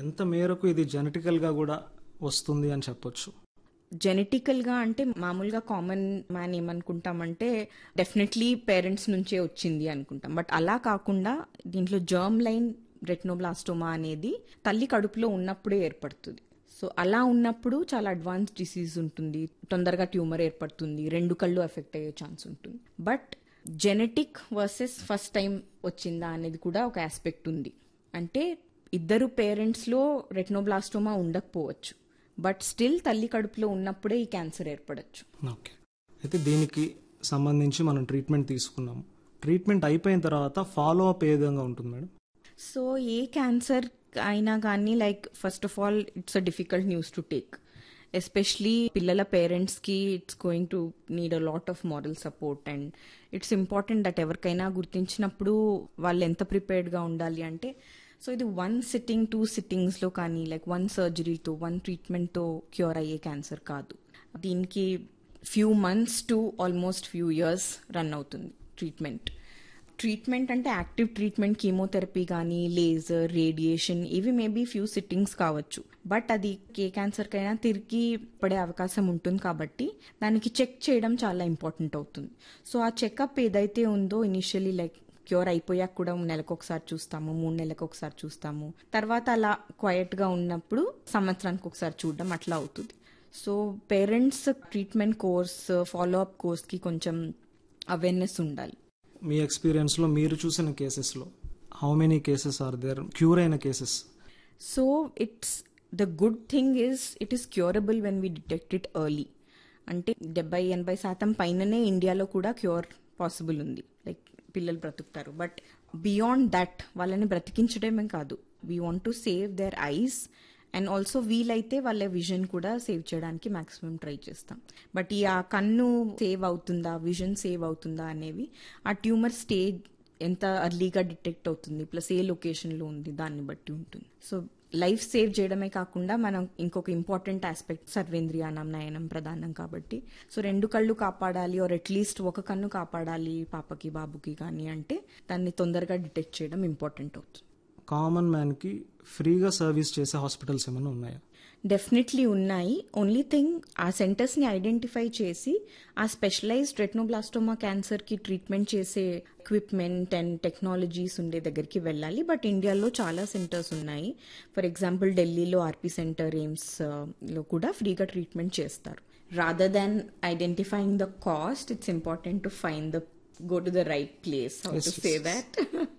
ఎంత మేరకు ఇది జెనెటికల్గా కూడా వస్తుంది అని చెప్పొచ్చు జెనెటికల్గా అంటే మామూలుగా కామన్ మ్యాన్ ఏమనుకుంటామంటే డెఫినెట్లీ పేరెంట్స్ నుంచే వచ్చింది అనుకుంటాం బట్ అలా కాకుండా దీంట్లో జర్మ్ లైన్ రెట్నోబ్లాస్టోమా అనేది తల్లి కడుపులో ఉన్నప్పుడే ఏర్పడుతుంది సో అలా ఉన్నప్పుడు చాలా అడ్వాన్స్ డిసీజ్ ఉంటుంది తొందరగా ట్యూమర్ ఏర్పడుతుంది రెండు కళ్ళు ఎఫెక్ట్ అయ్యే ఛాన్స్ ఉంటుంది but genetic versus first time వచ్చిందా అనేది కూడా ఒక ఆస్పెక్ట్ ఉంది అంటే ఇద్దరు పేరెంట్స్లో రెట్నోబ్లాస్టోమా ఉండకపోవచ్చు బట్ స్టిల్ తల్లి కడుపులో ఉన్నప్పుడే ఈ క్యాన్సర్ ఏర్పడచ్చు ఓకే అయితే దీనికి సంబంధించి మనం ట్రీట్మెంట్ తీసుకున్నాము ట్రీట్మెంట్ అయిపోయిన తర్వాత ఫాలో అప్ ఏ విధంగా ఉంటుంది మేడం సో ఏ క్యాన్సర్ అయినా కానీ like first of all it's a difficult news to take especially పిల్లల పేరెంట్స్కి it's going to need a lot of moral support and it's important that ఎవరికైనా గుర్తించినప్పుడు వాళ్ళు ఎంత ప్రిపేర్డ్గా ఉండాలి అంటే సో ఇది వన్ సిట్టింగ్ టూ సిట్టింగ్స్లో కానీ లైక్ వన్ సర్జరీతో వన్ ట్రీట్మెంట్తో క్యూర్ అయ్యే క్యాన్సర్ కాదు దీనికి few months to almost few years run అవుతుంది ట్రీట్మెంట్ ట్రీట్మెంట్ అంటే యాక్టివ్ ట్రీట్మెంట్ కీమోథెరపీ కానీ లేజర్ రేడియేషన్ ఇవి మేబీ ఫ్యూ సిట్టింగ్స్ కావచ్చు బట్ అది ఏ క్యాన్సర్కి అయినా తిరిగి పడే అవకాశం ఉంటుంది కాబట్టి దానికి చెక్ చేయడం చాలా ఇంపార్టెంట్ అవుతుంది సో ఆ చెకప్ ఏదైతే ఉందో ఇనిషియలీ లైక్ క్యూర్ అయిపోయాక కూడా నెలకు ఒకసారి చూస్తాము మూడు నెలలకు ఒకసారి చూస్తాము తర్వాత అలా క్వైట్గా ఉన్నప్పుడు సంవత్సరానికి ఒకసారి చూడడం అట్లా అవుతుంది so parents treatment course follow up కోర్స్కి కొంచెం అవేర్నెస్ ఉండాలి మీ ఎక్స్పీరియన్స్లో మీరు చూసిన కేసెస్లో how many cases are there cure అయిన cases so it's the good thing is it is curable when we detect it early అంటే డెబ్బై ఎనభై శాతం పైననే ఇండియాలో కూడా క్యూర్ పాసిబుల్ ఉంది లైక్ పిల్లలు బ్రతుకుతారు బట్ బియాండ్ దట్ వాళ్ళని బ్రతికించడమే కాదు we want to save their eyes and also వీలైతే వాళ్ళ విజన్ కూడా సేవ్ చేయడానికి మాక్సిమం ట్రై చేస్తాం బట్ ఈ ఆ కన్ను సేవ్ అవుతుందా విజన్ సేవ్ అవుతుందా అనేవి ఆ ట్యూమర్ స్టేజ్ ఎంత అర్లీగా డిటెక్ట్ అవుతుంది ప్లస్ ఏ లొకేషన్లో ఉంది దాన్ని బట్టి ఉంటుంది సో లైఫ్ సేవ్ చేయడమే కాకుండా మనం ఇంకొక ఇంపార్టెంట్ ఆస్పెక్ట్ సర్వేంద్రియానం నయనం ప్రధానం కాబట్టి సో రెండు కళ్ళు కాపాడాలి ఆర్ అట్లీస్ట్ ఒక కన్ను కాపాడాలి పాపకి బాబుకి కానీ అంటే దాన్ని తొందరగా డిటెక్ట్ చేయడం ఇంపార్టెంట్ అవుతుంది కామన్ మ్యాన్కి ఫ్రీగా సర్వీస్ చేసే హాస్పిటల్స్ ఏమైనా ఉన్నాయా డెఫినెట్లీ ఉన్నాయి ఓన్లీ థింగ్ ఆ సెంటర్స్ని ఐడెంటిఫై చేసి ఆ స్పెషలైజ్డ్ రెట్నోబ్లాస్టోమా క్యాన్సర్కి ట్రీట్మెంట్ చేసే ఎక్విప్మెంట్ అండ్ టెక్నాలజీస్ ఉండే దగ్గరికి వెళ్ళాలి బట్ ఇండియాలో చాలా సెంటర్స్ ఉన్నాయి ఫర్ ఎగ్జాంపుల్ ఢిల్లీలో ఆర్పీ సెంటర్ ఎయిమ్స్ లో కూడా ఫ్రీగా ట్రీట్మెంట్ చేస్తారు rather than identifying the cost it's important to find the go to the right place how to say that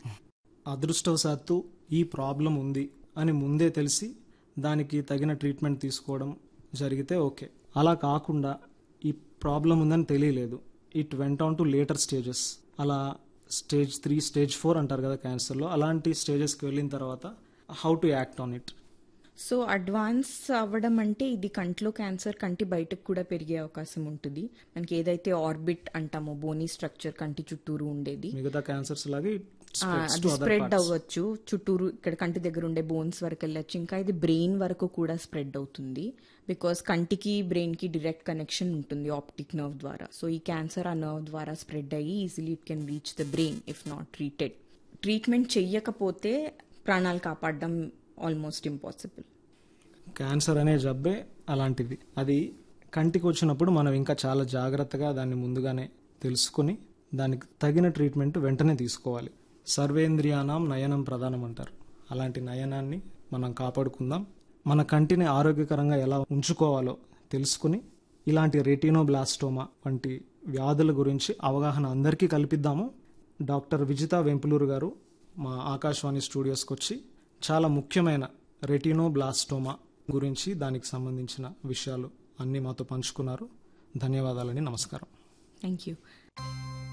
అదృష్టవశాత్తు ఈ ప్రాబ్లం ఉంది అని ముందే తెలిసి దానికి తగిన ట్రీట్మెంట్ తీసుకోవడం జరిగితే ఓకే అలా కాకుండా ఈ ప్రాబ్లం ఉందని తెలియలేదు it went on to later stages అలా స్టేజ్ త్రీ స్టేజ్ ఫోర్ అంటారు కదా క్యాన్సర్లో అలాంటి స్టేజెస్కి వెళ్ళిన తర్వాత how to act on it so advance అవ్వడం అంటే ఇది కంట్లో క్యాన్సర్ కంటి బయటకు కూడా పెరిగే అవకాశం ఉంటుంది మనకి ఏదైతే ఆర్బిట్ అంటామో బోనీ స్ట్రక్చర్ కంటి చుట్టూరు ఉండేది మిగతా క్యాన్సర్స్ లాగే ఆ, అది స్ప్రెడ్ అవ్వచ్చు చుట్టూరు ఇక్కడ కంటి దగ్గర ఉండే బోన్స్ వరకు వెళ్ళొచ్చు ఇంకా ఇది బ్రెయిన్ వరకు కూడా స్ప్రెడ్ అవుతుంది బికాస్ కంటికి బ్రెయిన్ కి డైరెక్ట్ కనెక్షన్ ఉంటుంది ఆప్టిక్ నర్వ్ ద్వారా సో ఈ క్యాన్సర్ ఆ నర్వ్ ద్వారా స్ప్రెడ్ అయ్యి easily it can reach the brain if not treated treatment చెయ్యకపోతే ప్రాణాలు కాపాడడం ఆల్మోస్ట్ ఇంపాసిబుల్ క్యాన్సర్ అనే జబ్బే అలాంటిది అది కంటికి వచ్చినప్పుడు మనం ఇంకా చాలా జాగ్రత్తగా దాన్ని ముందుగానే తెలుసుకుని దానికి తగిన ట్రీట్మెంట్ వెంటనే తీసుకోవాలి సర్వేంద్రియానం నయనం ప్రధానం అంటారు అలాంటి నయనాన్ని మనం కాపాడుకుందాం మన కంటిని ఆరోగ్యకరంగా ఎలా ఉంచుకోవాలో తెలుసుకుని ఇలాంటి రెటినోబ్లాస్టోమా వంటి వ్యాధుల గురించి అవగాహన అందరికీ కల్పిద్దాము డాక్టర్ విజిత వెంపులూరు గారు మా ఆకాశవాణి స్టూడియోస్కి వచ్చి చాలా ముఖ్యమైన రెటినోబ్లాస్టోమా గురించి దానికి సంబంధించిన విషయాలు అన్నీ మాతో పంచుకున్నారు ధన్యవాదాలని నమస్కారం థ్యాంక్ యూ